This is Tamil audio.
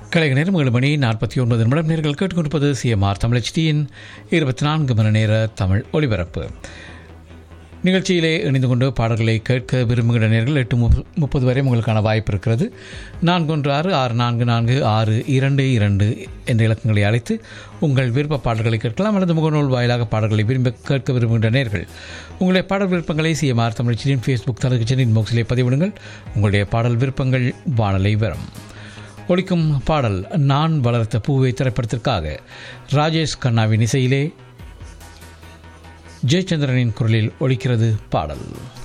கலைக நேரம் ஏழு மணி நாற்பத்தி ஒன்பது நிமிடம் நேர்கள் கேட்டுக்கொண்டிருப்பது சிஎம்ஆர் தமிழச்சியின் இருபத்தி நான்கு மணி நேர தமிழ் ஒலிபரப்பு நிகழ்ச்சியிலே இணைந்து கொண்டு பாடல்களை கேட்க விரும்புகிற நேர்கள் எட்டு முப்ப- முப்பது வரை உங்களுக்கான வாய்ப்பு இருக்கிறது நான்கு ஒன்று ஆறு ஆறு நான்கு நான்கு ஆறு இரண்டு இரண்டு என்ற இலக்கங்களை அழைத்து உங்கள் விருப்ப பாடல்களை கேட்கலாம் அல்லது முகநூல் வாயிலாக பாடல்களை விரும்ப கேட்க விரும்புகின்ற நேர்கள் உங்களுடைய பாடல் விருப்பங்களை சிஎம்ஆர் தமிழ்ச்சியின் ஃபேஸ்புக் தலகச்சின் இன்பாக்ஸிலே பதிவிடுங்கள் உங்களுடைய பாடல் விருப்பங்கள் வானலை வரும் ஒலிக்கும் பாடல் நான் வளர்த்த பூவை திரைப்படத்திற்காக ராஜேஷ் கண்ணாவின் இசையிலே ஜெயச்சந்திரனின் குரலில் ஒலிக்கிறது பாடல்